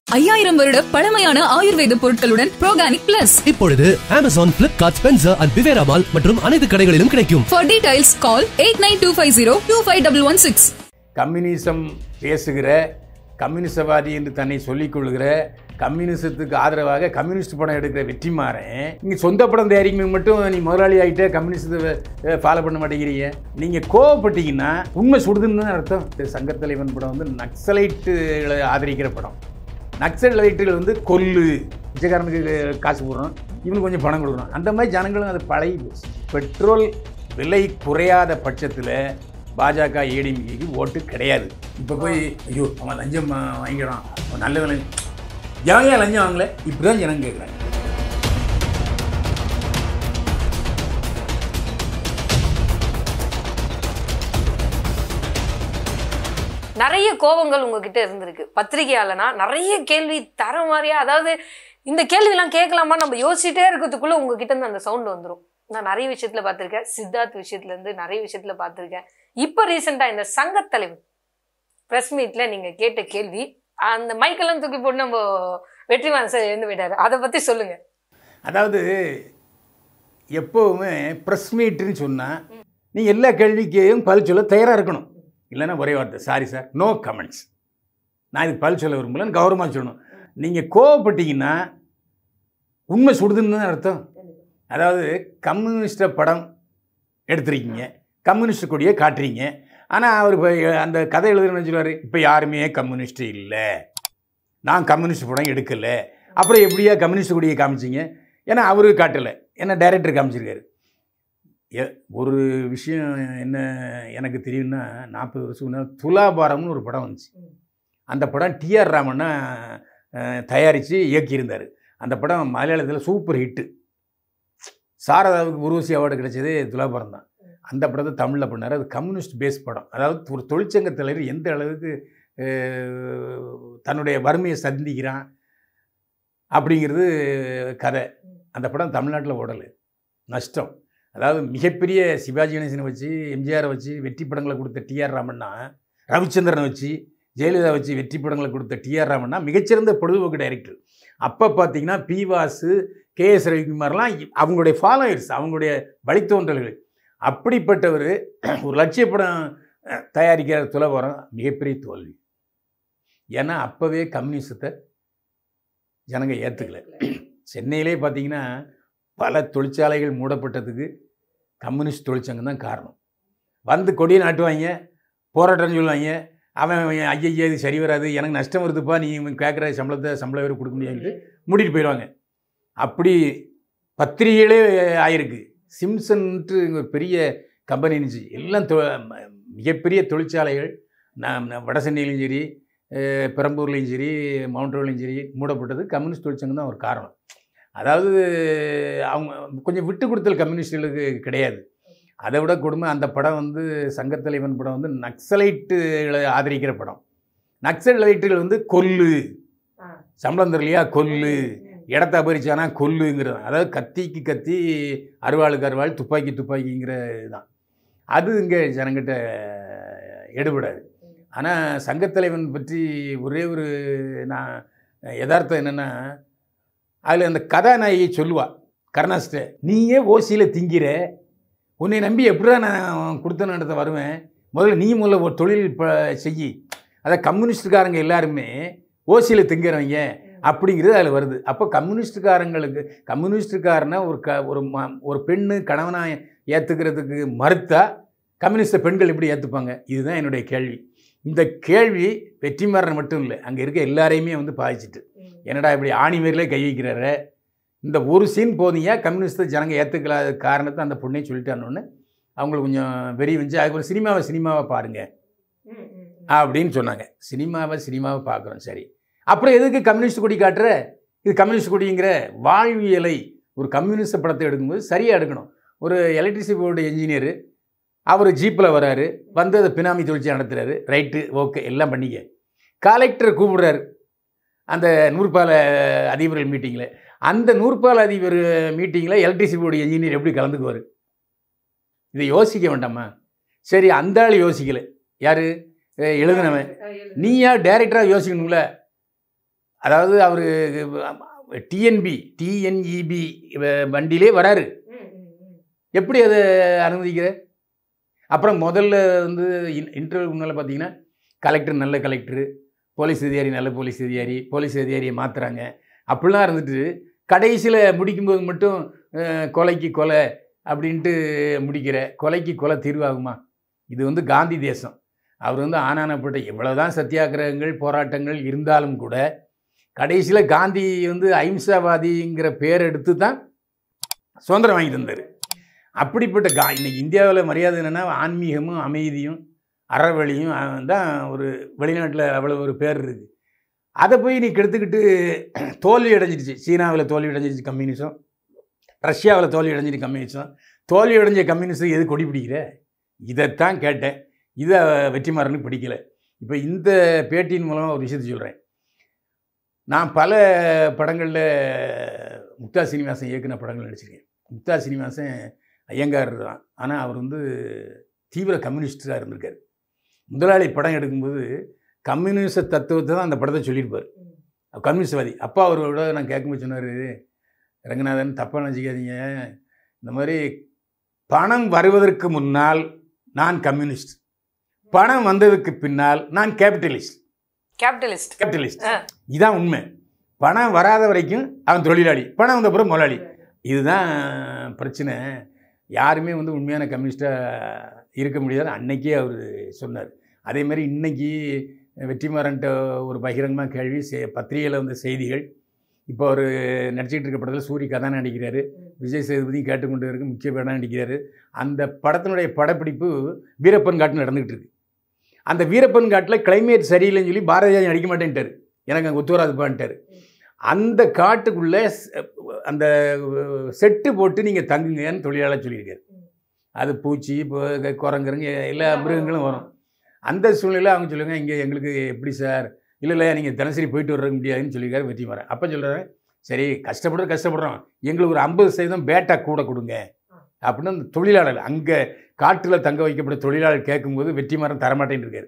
ஐயாயிரம் வருட பழமையான ஆயுர்வேத பொருட்களுடன் ப்ரோகானிக் பிளஸ் இப்பொழுது அமேசான் பிளிப்கார்ட் ஸ்பென்சர் அண்ட் பிவேரா மால் மற்றும் அனைத்து கடைகளிலும் கிடைக்கும் for details call eight nine two five zero two five double one six communism பேசுகிற கம்யூனிசவாதி என்று தன்னை சொல்லிக் கொள்கிற கம்யூனிசத்துக்கு ஆதரவாக கம்யூனிஸ்ட் படம் எடுக்கிற வெற்றிமாறன் நீங்க சொந்த படம் தயாரிக்கணும் மட்டும் நீ முதலாளி ஆகிட்ட கம்யூனிஸ்டத்தை ஃபாலோ பண்ண மாட்டேங்கிறீங்க நீங்கள் கோவப்பட்டீங்கன்னா உண்மை சுடுதுன்னு தான் அர்த்தம் இந்த சங்கத்தலைவன் படம் வந்து நக்சலைட்டுகளை ஆதரிக்கிற படம் நக்சலைட்டுகள் வந்து கொல்லு பிச்சைக்காரனுக்கு காசு போடுறோம் இவனுக்கு கொஞ்சம் பணம் கொடுக்குறோம் அந்த மாதிரி ஜனங்களும் அது பழகி போச்சு பெட்ரோல் விலை குறையாத பட்சத்தில் பாஜக ஏடிஎம்கேக்கு ஓட்டு கிடையாது இப்போ போய் ஐயோ அவன் லஞ்சம் வா- வாங்கிக்கிறான் அவன் நல்ல லஞ்சம் ஏன் ஏன் லஞ்சம் வாங்கல இப்படி தான் ஜனங்க கேட்குறாங்க நிறைய கோபங்கள் உங்ககிட்ட இருந்திருக்கு பத்திரிகையாளனா நிறைய கேள்வி தர மாதிரியா அதாவது இந்த கேள்விலாம் கேட்கலாமா நம்ம யோசிச்சுட்டே இருக்கிறதுக்குள்ள உங்ககிட்ட இருந்து அந்த சவுண்ட் வந்துடும் நான் நிறைய விஷயத்துல பார்த்திருக்கேன் சித்தார்த் விஷயத்துல இருந்து நிறைய விஷயத்துல பார்த்திருக்கேன் இப்போ ரீசெண்டா இந்த சங்கத்தலைவர் ப்ரெஸ் மீட்ல நீங்க கேட்ட கேள்வி அந்த மைக்கெல்லாம் தூக்கி போட்டு நம்ம வெற்றிமாறன் சார் எழுந்து விட்டாரு அதை பத்தி சொல்லுங்க அதாவது எப்போவுமே ப்ரெஸ் மீட்டுன்னு சொன்னால் நீ எல்லா கேள்விக்கையும் பதில் சொல்ல தயாராக இருக்கணும் இல்லைன்னா ஒரே வார்த்தை சாரி சார் நோ கமெண்ட்ஸ் நான் இதுக்கு பதில் சொல்ல விரும்பலன்னு கௌரவமாக சொல்லணும் நீங்கள் கோவப்பட்டீங்கன்னா உண்மை சுடுதுன்னு தான் அர்த்தம் அதாவது கம்யூனிஸ்ட படம் எடுத்திருக்கீங்க கம்யூனிஸ்ட் கொடியை காட்டுறீங்க ஆனால் அவர் இப்போ அந்த கதை எழுதுறேன்னு சொல்லுவார் இப்போ யாருமே கம்யூனிஸ்ட் இல்லை நான் கம்யூனிஸ்ட் படம் எடுக்கலை அப்புறம் எப்படியா கம்யூனிஸ்ட் கொடியை காமிச்சிங்க ஏன்னா அவரு காட்டலை ஏன்னா டைரக்டர் காமிச்சிருக்காரு எ- ஒரு விஷயம் என்ன எனக்கு தெரியும்னா நாற்பது வருஷம் முன்னாடி துலாபாரம்னு ஒரு படம் வந்துச்சு அந்த படம் டிஆர் ராமண்ணா தயாரித்து இயக்கியிருந்தார் அந்த படம் மலையாளத்தில் சூப்பர் ஹிட்டு சாரதாவுக்கு உருவசி அவார்டு கிடைச்சதே துலாபாரம் தான் அந்த படத்தை தமிழில் பண்ணார் அது கம்யூனிஸ்ட் பேஸ் படம் அதாவது ஒரு தொழிற்சங்க தலைவர் எந்த அளவுக்கு அஹ், தன்னுடைய வறுமையை சந்திக்கிறான் அப்படிங்கிறது கதை அந்த படம் தமிழ்நாட்டில் ஓடலை நஷ்டம் அதாவது மிகப்பெரிய சிவாஜி கணேசனை வச்சு எம்ஜிஆரை வச்சு வெற்றி படங்களை கொடுத்த டிஆர் ராமண்ணா ரவிச்சந்திரனை வச்சு ஜெயலலிதா வச்சு வெற்றி படங்களை கொடுத்த டிஆர் ராமண்ணா மிகச்சிறந்த பொழுதுபோக்கு டைரக்டர் அப்போ பார்த்தீங்கன்னா பி வாசு கே எஸ் ரவிக்குமார்லாம் இ- அவங்களுடைய ஃபாலோயர்ஸ் அவங்களுடைய வழித்தோன்றல்கள் அப்படிப்பட்டவர் ஒரு லட்சிய படம் அஹ், தயாரிக்கிற துலவரம் மிகப்பெரிய தோல்வி ஏன்னா அப்போவே கம்யூனிசத்தை ஜனங்க ஏற்றுக்கல சென்னையிலே பார்த்தீங்கன்னா பல தொழிற்சாலைகள் மூடப்பட்டதுக்கு கம்யூனிஸ்ட் தொழிற்சங்கம் தான் காரணம் வந்து கொடியை நாட்டுவாங்க போராட்டம்னு சொல்லுவாங்க அவன் ஐயா இது சரி வராது எனக்கு நஷ்டம் வருதுப்பா நீ இவன் கேட்குற சம்பளத்தை சம்பளம் வேறு கொடுக்க முடியாதுன்ட்டு மூடிட்டு போயிடுவாங்க அப்படி பத்திரிகைகளே ஆயிருக்கு சிம்சன்ட்டு இங்க பெரிய கம்பெனி இருந்துச்சு எல்லாம் தொ ம- மிகப்பெரிய தொழிற்சாலைகள் நான் நான் வட சென்னையிலையும் சரி அஹ், பெரம்பூர்லேயும் சரி மவுண்ட் ரோட்லையும் சரி மூடப்பட்டது கம்யூனிஸ்ட் தொழிற்சங்கம் தான் ஒரு காரணம் அதாவது அவங்க கொஞ்சம் விட்டு கொடுத்தல் கம்யூனிஸ்டுகளுக்கு கிடையாது அதை விட கொடுமை அந்த படம் வந்து சங்கத்தலைவன் படம் வந்து நக்சலைட்டுகளை ஆதரிக்கிற படம் நக்சலைட்டுகள் வந்து கொல்லு சம்பளம் தரலையா கொல்லு இடத்த அபரிச்சானா கொல்லுங்கிறது அதாவது கத்திக்கு கத்தி அருவாளுக்கு அருவாள் துப்பாக்கி துப்பாக்கிங்கிற இதுதான் அது இங்கே ஜனங்கிட்ட எடுபடாது ஆனால் சங்கத்தலைவன் பற்றி ஒரே ஒரு நான் யதார்த்தம் என்னென்னா அதில் அந்த கதாநாயகி சொல்லுவா கருணாஸ்ட நீயே ஓசியில் திங்கிற உன்னை நம்பி எப்படிடா நான் கொடுத்த நடத்த வருவேன் முதல்ல நீ முதல்ல ஒரு தொழில் ப செய்யி அதான் கம்யூனிஸ்டுக்காரங்க எல்லாருமே ஓசியில் திங்கிறவங்க அப்படிங்கிறது அதில் வருது அப்போ கம்யூனிஸ்டுக்காரங்களுக்கு கம்யூனிஸ்டுக்காரனை ஒரு க ஒரு ம ஒரு பெண்ணு கணவனா ஏற்றுக்கிறதுக்கு மறுத்தா கம்யூனிஸ்ட பெண்கள் எப்படி ஏற்றுப்பாங்க இதுதான் என்னுடைய கேள்வி இந்த கேள்வி வெற்றிமாறன் மட்டும் இல்லை அங்கே இருக்க எல்லாரையுமே வந்து பாதிச்சிட்டு என்னடா இப்படி ஆணி மேலே கை வைக்கிறாரு இந்த ஒரு சீன் போதியா கம்யூனிஸ்ட் ஜனங்க ஏற்றுக்கலாத காரணத்தை அந்த பொண்ணே சொல்லிட்டானோன்னு அவங்களுக்கு கொஞ்சம் வெறி வந்துச்சு அதுக்கு சினிமாவை சினிமாவை பாருங்க அப்படின்னு சொன்னாங்க சினிமாவை சினிமாவை பார்க்குறோம் சரி அப்புறம் எதுக்கு கம்யூனிஸ்ட் கொடி காட்டுற இது கம்யூனிஸ்ட் கொடிங்கிற வாழ்வியலை ஒரு கம்யூனிஸ்ட் படத்தை எடுக்கும்போது சரியாக எடுக்கணும் ஒரு எலக்ட்ரிசிட்டி போர்டு என்ஜினியர் அவர் ஜீப்பில் வராரு வந்து அதை பினாமி தொழிற்சி நடத்துகிறாரு ரைட்டு ஓகே எல்லாம் பண்ணிக்க கலெக்டர் கூப்பிடுறாரு அந்த நூற்பால அதிபர்கள் மீட்டிங்கில் அந்த நூற்பால அதிபர் மீட்டிங்கில் எலக்ட்ரிசிட்டி போர்டு என்ஜினியர் எப்படி கலந்துக்குவார் இதை யோசிக்க வேண்டாமா சரி அந்த ஆள் யோசிக்கல யார் எழுதினவன் நீ யார் டேரக்டராக யோசிக்கணும்ல அதாவது அவர் டிஎன்பி டிஎன்இபி வண்டியிலே வராரு எப்படி அதை அனுமதிக்கிற அப்புறம் முதல்ல வந்து இன்டர்வியூ முன்னால் பார்த்தீங்கன்னா கலெக்டர் நல்ல கலெக்டரு போலீஸ் அதிகாரி நல்ல போலீஸ் அதிகாரி போலீஸ் அதிகாரியை மாற்றுறாங்க அப்படிலாம் இருந்துட்டு கடைசியில் முடிக்கும்போது மட்டும் அஹ், கொலைக்கு கொலை அப்படின்ட்டு முடிக்கிற கொலைக்கு கொலை தீர்வாகுமா இது வந்து காந்தி தேசம் அவர் வந்து ஆனானப்பட்ட எவ்வளோதான் சத்தியாகிரகங்கள் போராட்டங்கள் இருந்தாலும் கூட கடைசியில் காந்தி வந்து அஹிம்சாவாதிங்கிற பேர் எடுத்து தான் சுதந்திரம் வாங்கி தந்தார் அப்படிப்பட்ட கா இன்னைக்கு இந்தியாவில் மரியாதை என்னென்னா ஆன்மீகமும் அமைதியும் அறவழியும் அஹ், தான் ஒரு வெளிநாட்டில் அவ்வளோ ஒரு பேர் இருக்குது அதை போய் நீ கெடுத்துக்கிட்டு தோல்வி அடைஞ்சிடுச்சு சீனாவில் தோல்வி அடைஞ்சிருச்சு கம்யூனிசம் ரஷ்யாவில் தோல்வி அடைஞ்சிட்டு கம்யூனிசம் தோல்வி அடைஞ்ச கம்யூனிஸ்ட் எது கொடி பிடிக்கிற இதைத்தான் கேட்டேன் இதை வெற்றிமாறனுக்கு பிடிக்கல இப்போ இந்த பேட்டியின் மூலமாக ஒரு விஷயத்தை சொல்கிறேன் நான் பல படங்களில் முக்தா சீனிவாசன் இயக்குன படங்கள் நடிச்சிருக்கேன் முக்தா சீனிவாசன் ஐயங்கார் தான் ஆனால் அவர் வந்து தீவிர கம்யூனிஸ்டாக இருந்திருக்கார் முதலாளி படம் எடுக்கும்போது கம்யூனிச தத்துவத்தை தான் அந்த படத்தை சொல்லியிருப்பார் கம்யூனிஸ்ட்வாதி அப்பா அவரோட நான் கேட்கும்போது சொன்னார் ரங்கநாதன் தப்பாக நினச்சிக்காதீங்க இந்த மாதிரி பணம் வருவதற்கு முன்னால் நான் கம்யூனிஸ்ட் பணம் வந்ததுக்கு பின்னால் நான் கேபிட்டலிஸ்ட் கேபிட்டலிஸ்ட் கேபிட்டலிஸ்ட் ஆ. இதான் உண்மை பணம் வராத வரைக்கும் அவன் தொழிலாளி பணம் வந்த பிறகு முதலாளி இதுதான் பிரச்சனை யாருமே வந்து உண்மையான கம்யூனிஸ்டாக இருக்க முடியாது அன்னைக்கே அவர் சொன்னார் அதே மாதிரி இன்னைக்கு வெற்றிமாறன்ட்ட ஒரு பகிரங்கமாக கேள்வி செ பத்திரிகையில் வந்த செய்திகள் இப்போ அவர் நடிச்சிட்டு இருக்க படத்தில் சூரி கதாநாயகன் நடிக்கிறாரு விஜய் சேதுபதி கேட்டுக்கொண்டு இருக்க முக்கிய படம் நடிக்கிறாரு அந்த படத்தினுடைய படப்பிடிப்பு வீரப்பன் காட்டு நடந்துகிட்டு இருக்கு அந்த வீரப்பன் காட்டில் கிளைமேட் சரியில்லைன்னு சொல்லி பாரதியார் நடிக்க மாட்டேன்ட்டார் எனக்கு அங்கே ஒத்துவராதுப்பான்ட்டார் அந்த காட்டுக்குள்ளே ச- அந்த செட்டு போட்டு நீங்கள் தங்குங்கன்னு தொழிலாளர் சொல்லியிருக்காரு அது பூச்சி இப்போ குரங்குறங்க எல்லா மிருகங்களும் வரும் அந்த சூழ்நிலை அவங்க சொல்லுங்க இங்கே எங்களுக்கு எப்படி சார் இல்லை இல்லை நீங்கள் தினசரி போயிட்டு வர முடியாதுன்னு சொல்லியிருக்காரு வெற்றி மாறன் அப்போ சொல்கிறாரு சரி கஷ்டப்படுறது கஷ்டப்படுறோம் எங்களுக்கு ஒரு ஐம்பது சதவீதம் பேட்டா கூட கொடுங்க அப்படின்னு அந்த தொழிலாளர் அங்கே காட்டில் தங்க வைக்கப்பட்ட தொழிலாளர் கேட்கும்போது வெற்றிமாறன் தரமாட்டேன்னு இருக்காரு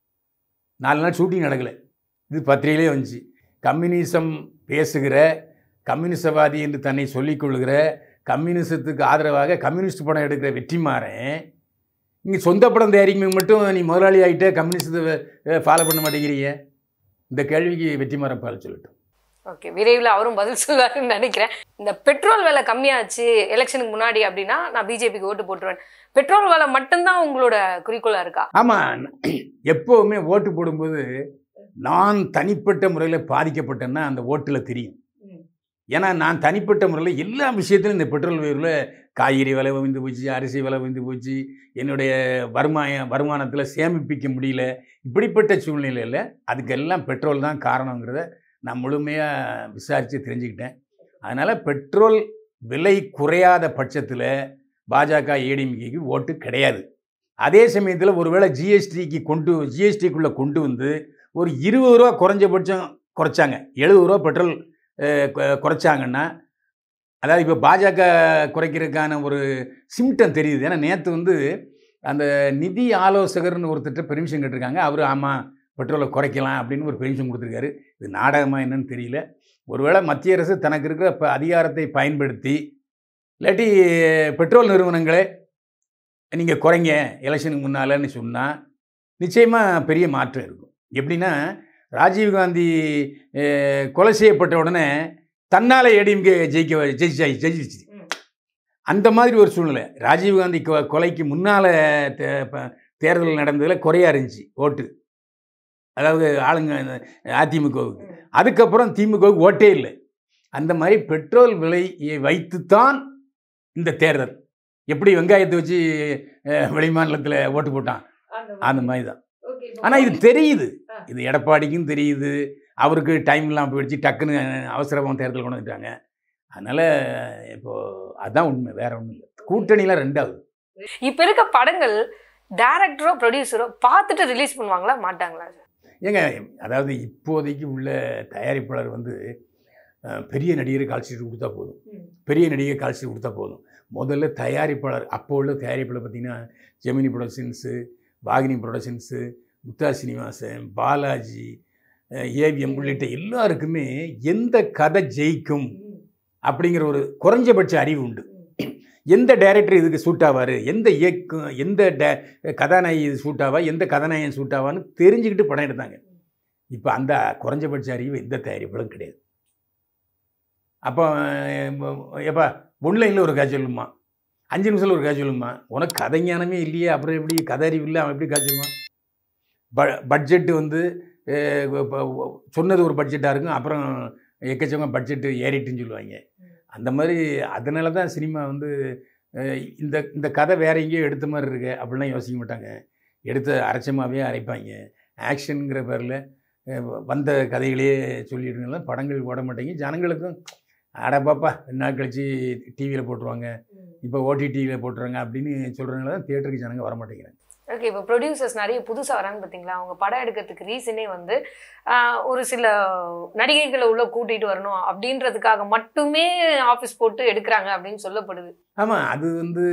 நாலு நாள் ஷூட்டிங் நடக்கலை இது பத்திரிகையிலே வந்துச்சு கம்யூனிசம் பேசுகிற கம்யூனிசவாதி என்று தன்னை சொல்லிக் கொள்கிற கம்யூனிசத்துக்கு ஆதரவாக கம்யூனிஸ்ட் படம் எடுக்கிற வெற்றிமாறன் இங்கே சொந்த படம் தயாரிக்கும் மட்டும் நீ முதலாளி ஆகிட்ட கம்யூனிஸ்டத்தை ஃபாலோ பண்ண மாட்டேங்கிறீங்க இந்த கேள்விக்கு வெற்றிமாறன் பால் சொல்லட்டும் ஓகே விரைவில் அவரும் பதில் சொல்வாருன்னு நினைக்கிறேன் இந்த பெட்ரோல் விலை கம்மியாச்சு எலெக்ஷனுக்கு முன்னாடி அப்படின்னா நான் பிஜேபிக்கு ஓட்டு போட்டுருவேன் பெட்ரோல் விலை மட்டும்தான் உங்களோட குறிக்கோளா இருக்கா ஆமாம் எப்போவுமே ஓட்டு போடும்போது நான் தனிப்பட்ட முறையில் பாதிக்கப்பட்டேன்னா அந்த ஓட்டில் தெரியும் ஏன்னா நான் தனிப்பட்ட முறையில் எல்லா விஷயத்திலும் இந்த பெட்ரோல் உயர்வில் காய்கறி விலை வந்து போச்சு அரிசி விலை வந்து போச்சு என்னுடைய வருமாய வருமானத்தில் சேமிப்பிக்க முடியல இப்படிப்பட்ட சூழ்நிலையில் அதுக்கெல்லாம் பெட்ரோல் தான் காரணங்கிறத நான் முழுமையாக விசாரித்து தெரிஞ்சுக்கிட்டேன் அதனால் பெட்ரோல் விலை குறையாத பட்சத்தில் பாஜக ஏடிஎம்கேக்கு ஓட்டு கிடையாது அதே சமயத்தில் ஒருவேளை ஜிஎஸ்டிக்கு கொண்டு ஜிஎஸ்டிக்குள்ளே கொண்டு வந்து ஒரு இருபது ரூபா குறைஞ்சபட்சம் குறைச்சாங்க எழுபது ரூபா பெட்ரோல் அஹ், கொ- குறைச்சாங்கன்னா அதாவது இப்போ பாஜக குறைக்கிறதுக்கான ஒரு சிம்டம் தெரியுது ஏன்னா நேற்று வந்து அந்த நிதி ஆலோசகர்னு ஒருத்தர்கிட்ட பெர்மிஷன் கேட்டிருக்காங்க அவர் ஆமாம் பெட்ரோலை குறைக்கலாம் அப்படின்னு ஒரு பெர்மிஷன் கொடுத்துருக்காரு இது நாடகமாக என்னன்னு தெரியல ஒருவேளை மத்திய அரசு தனக்கு இருக்கிற ப அதிகாரத்தை பயன்படுத்தி இல்லாட்டி பெட்ரோல் நிறுவனங்களே நீங்கள் குறைங்க எலெக்ஷனுக்கு முன்னாலன்னு சொன்னால் நிச்சயமாக பெரிய மாற்றம் இருக்கும் எப்படின்னா ராஜீவ்காந்தி அஹ், கொலை செய்யப்பட்ட உடனே தன்னால் ஏடிஎம்கே ஜெயிக்க ஜெயிச்சா ஜெயிச்சிச்சு அந்த மாதிரி ஒரு சூழ்நிலை ராஜீவ்காந்தி கொ- கொலைக்கு முன்னால் தேர்தல் நடந்ததில் குறையா இருந்துச்சு ஓட்டு அதாவது ஆளுங்க அதிமுகவுக்கு அதுக்கப்புறம் திமுகவுக்கு ஓட்டே இல்லை அந்த மாதிரி பெட்ரோல் விலையை வைத்துத்தான் இந்த தேர்தல் எப்படி வெங்காயத்தை வச்சு அஹ், வெளிமாநிலத்தில் ஓட்டு போட்டான் அந்த மாதிரி தான் ஆனால் இது தெரியுது இது எடப்பாடிக்கும் தெரியுது அவருக்கு டைம் இல்லாமல் போயிடுச்சு டக்குன்னு அவசரமாக தேர்தல் கொண்டு வந்துட்டாங்க அதனால் இப்போது அதுதான் உண்மை வேற ஒன்றும் இல்லை கூட்டணிலாம் ரெண்டாவது இப்ப இருக்க படங்கள் டைரக்டரோ ப்ரொடியூசரோ பார்த்துட்டு ரிலீஸ் பண்ணுவாங்களா மாட்டாங்களா ஏங்க அதாவது இப்போதைக்கு உள்ள தயாரிப்பாளர் வந்து அஹ், பெரிய நடிகரை கால்ஷீட் கொடுத்தா போதும் பெரிய நடிகை கால்ஷீட் கொடுத்தா போதும் முதல்ல தயாரிப்பாளர் அப்போ உள்ள தயாரிப்பாளர் பார்த்திங்கன்னா Gemini productions Vahini productions Muktha Srinivasan Balaji AVM உள்ளிட்ட எல்லாருக்குமே எந்த கதை ஜெயிக்கும் அப்படிங்கிற ஒரு குறைஞ்சபட்ச அறிவு உண்டு எந்த டைரக்டர் இதுக்கு சூட் ஆவார் எந்த இயக்கம் எந்த டே கதாநாயகி இது சூட் ஆவா எந்த கதாநாயகன் சூட் ஆவான்னு தெரிஞ்சுக்கிட்டு படம் எடுத்தாங்க இப்போ அந்த குறைஞ்சபட்ச அறிவு எந்த தயாரிப்புகளும் கிடையாது அப்போ எப்பா ஒன்லைனில் ஒரு கதை சொல்லுமா அஞ்சு நிமிஷத்தில் ஒரு கதை சொல்லுமா உனக்கு கதை ஞானமே இல்லையே அப்புறம் எப்படி கதை அறிவு இல்லை அவன் எப்படி கதை சொல்லுவான் ப பட்ஜெட்டு வந்து அஹ், இப்ப சொன்னது ஒரு பட்ஜெட்டாக இருக்கும் அப்புறம் எக்கச்சக்கம் பட்ஜெட்டு ஏறிட்டுன்னு சொல்லுவாங்க அந்த மாதிரி அதனால தான் சினிமா வந்து அஹ், இந்த இந்த கதை வேற எங்கேயோ எடுத்த மாதிரி இருக்கு அப்படிலாம் யோசிக்க மாட்டாங்க எடுத்த அரைச்சமாகவே அரைப்பாங்க ஆக்ஷனுங்கிற பேரில் வந்த கதைகளையே சொல்லிடுங்களா படங்கள் ஓட மாட்டேங்க ஜனங்களுக்கும் அட பாப்பா ரெண்டு நாள் கழிச்சு டிவியில் போட்டுருவாங்க இப்போ ஓடிடியில் போட்டுருவாங்க அப்படின்னு சொல்கிறவங்கள தான் தியேட்டருக்கு ஜனங்க வர மாட்டேங்கிறாங்க ஓகே இப்போ ப்ரொடியூசர்ஸ் நிறைய புதுசாக வராங்க பார்த்தீங்களா அவங்க படம் எடுக்கிறதுக்கு ரீசனே வந்து ஆஹ், ஒரு சில நடிகைகளை உள்ள கூட்டிட்டு வரணும் அப்படின்றதுக்காக மட்டுமே ஆஃபீஸ் போட்டு எடுக்கிறாங்க அப்படின்னு சொல்லப்படுது ஆமாம் அது வந்து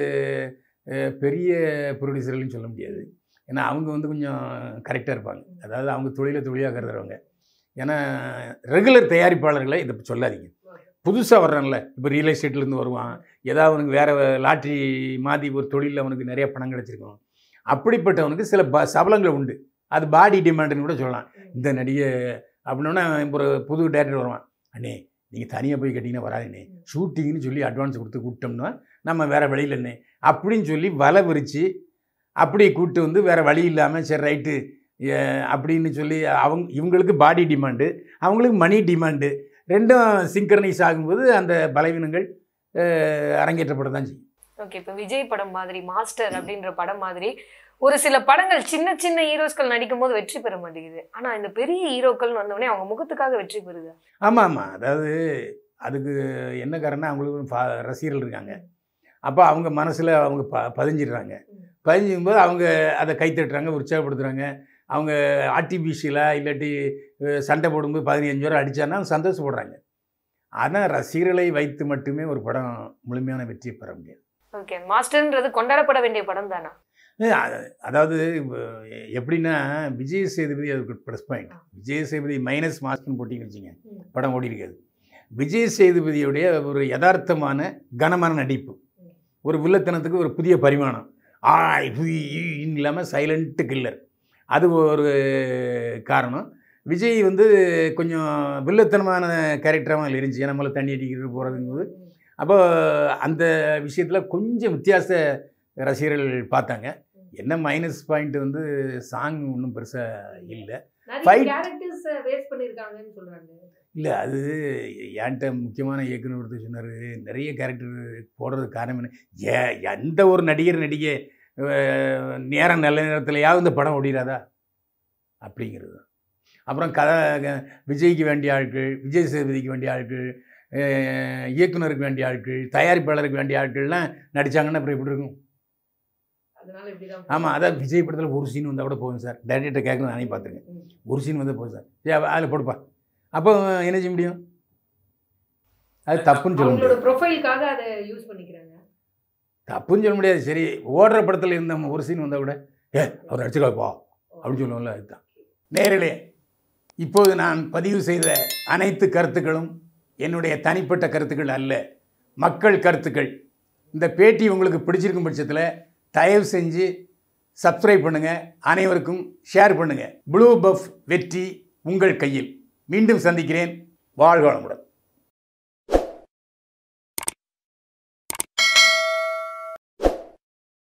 அஹ், பெரிய ப்ரொடியூசர்கள்னு சொல்ல முடியாது ஏன்னா அவங்க வந்து கொஞ்சம் கரெக்டாக இருப்பாங்க அதாவது அவங்க தொழிலை தொழிலாக கருதுறவங்க ஏன்னா ரெகுலர் தயாரிப்பாளர்களை இதை சொல்லாதீங்க புதுசாக வர்றான்ல இப்போ ரியல் எஸ்டேட்லேருந்து வருவான் ஏதாவது அவனுக்கு வேறு லாட்ரி மாற்றி ஒரு தொழிலில் அவனுக்கு நிறைய பணம் கிடச்சிருக்கும் அப்படிப்பட்டவனுக்கு சில ப சபலங்கள் உண்டு அது பாடி டிமாண்டுன்னு கூட சொல்லலாம் இந்த நடிகை அப்படின்னா ஒரு புது டேரக்டர் வருவான் அண்ணே நீங்கள் தனியாக போய் கேட்டிங்கன்னா வராதுண்ணே ஷூட்டிங்னு சொல்லி அட்வான்ஸ் கொடுத்து கூப்பிட்டோம்னா நம்ம வேறு வழியில் என்ன அப்படின்னு சொல்லி வலை விரித்து அப்படி கூப்பிட்டு வந்து வேறு வழி இல்லாமல் சரி ரைட்டு அப்படின்னு சொல்லி அவங்க இவங்களுக்கு பாடி டிமாண்டு அவங்களுக்கு மணி டிமாண்டு ரெண்டும் சிங்க்ரனைஸ் ஆகும்போது அந்த பலவீனங்கள் அஹ், அரங்கேற்றப்பட தான் செய்யும் ஓகே இப்போ விஜய் படம் மாதிரி மாஸ்டர் அப்படின்ற படம் மாதிரி ஒரு சில படங்கள் சின்ன சின்ன ஹீரோஸ்கள் நடிக்கும் போது வெற்றி பெற மாட்டேங்குது ஆனா இந்த பெரிய ஹீரோக்கள் வந்தவொடனே அவங்க முகத்துக்காக வெற்றி பெறுது ஆமாம் ஆமாம் அதாவது அதுக்கு என்ன காரணம் அவங்களுக்கு ஃபா- ரசிகர்கள் இருக்காங்க அப்போ அவங்க மனசில் அவங்க ப பதிஞ்சிடுறாங்க பதிஞ்சும் போது அவங்க அதை கைத்தட்டுறாங்க உற்சாகப்படுத்துகிறாங்க அவங்க ஆர்டிஃபிஷியலாக இல்லாட்டி அஹ், சண்டை போடும்போது பதினஞ்சு ரூபா அடித்தான்னா சந்தோஷப்படுறாங்க ஆனால் ரசிகர்களை வைத்து மட்டுமே ஒரு படம் முழுமையான வெற்றியை பெற முடியாது ஓகே மாஸ்டர்ன்றது கொண்டாடப்பட வேண்டிய படம் தானா அஹ் அ- அதாவது இப்ப எப்படின்னா விஜய் சேதுபதி அதுக்கு plus point Vijay Sethupathi minus மாஸ்டர்னு போட்டிங்கன்னு வச்சுங்க படம் ஓடி இருக்காது விஜய் சேதுபதியுடைய ஒரு யதார்த்தமான கனமான நடிப்பு ஒரு வில்லத்தனத்துக்கு ஒரு புதிய பரிமாணம் ஆய் புயின்னு இல்லாமல் சைலண்ட்டு கில்லர் அது ஒரு காரணம் விஜய் வந்து கொஞ்சம் வில்லத்தனமான கேரக்டராகவும் அதில் இருந்துச்சு நம்மள தண்ணி அடிக்கிறது போகிறதுங்கும்போது அப்போ அந்த விஷயத்தில் கொஞ்சம் வித்தியாச ரசிகர்கள் பார்த்தாங்க என்ன மைனஸ் பாயிண்ட் வந்து சாங் ஒன்றும் பெருசாக இல்லை Fight- கேரக்டர்ஸ் வேஸ்ட் பண்ணிருக்காங்கன்னு சொல்றாங்க இல்லை அது என்கிட்ட முக்கியமான இயக்குனர் ஒருத்தர் சொன்னார் நிறைய கேரக்டர் போடுறதுக்கு காரணம் என்ன ஏ எந்த ஒரு நடிகர் நடிகை அஹ், நேரம் நல்ல நேரத்துலையாவது இந்த படம் ஓடிடாதா அப்படிங்கிறது அப்புறம் கதை க- விஜய்க்கு வேண்டிய ஆட்கள் விஜய் சேதுபதிக்கு வேண்டிய ஆட்கள் அஹ், இயக்குனருக்கு வேண்டிய ஆட்கள் தயாரிப்பாளருக்கு வேண்டிய ஆட்கள்லாம் நடித்தாங்கன்னா அப்புறம் எப்படி இருக்கும் அதனால இப்படிதான் ஆமாம் அதான் விஜய் படத்தில் ஒரு சீன் வந்தால் கூட போதும் சார் டேரக்டர் கேட்கணும் நானே பார்த்துருக்கேன் ஒரு சீன் வந்தால் போதும் சார் ஏ அதில் போடுப்பா அப்போ என்ன செய்ய முடியும் அது தப்புன்னு சொல்ல முடியாது ப்ரொஃபைலுக்காக அதை யூஸ் பண்ணிக்கிறாங்க தப்புன்னு சொல்ல முடியாது சரி ஓடுற படத்தில் இருந்த ஒரு சீன் வந்தால் கூட ஏ அவர் நடிச்சுக்காப்பா அப்படின்னு சொல்லுவோம்ல அதுதான் நேரிலே இப்போது நான் பதிவு செய்த அனைத்து கருத்துக்களும் என்னுடைய தனிப்பட்ட கருத்துக்கள் அல்ல மக்கள் கருத்துக்கள் இந்த பேட்டி உங்களுக்கு பிடிச்சிருக்கும் பட்சத்தில் தயவு செஞ்சு சப்ஸ்கிரைப் பண்ணுங்கள் அனைவருக்கும் ஷேர் பண்ணுங்கள் ப்ளூ பஃப் வெற்றி உங்கள் கையில் மீண்டும் சந்திக்கிறேன் வாழ்க வளமுடன்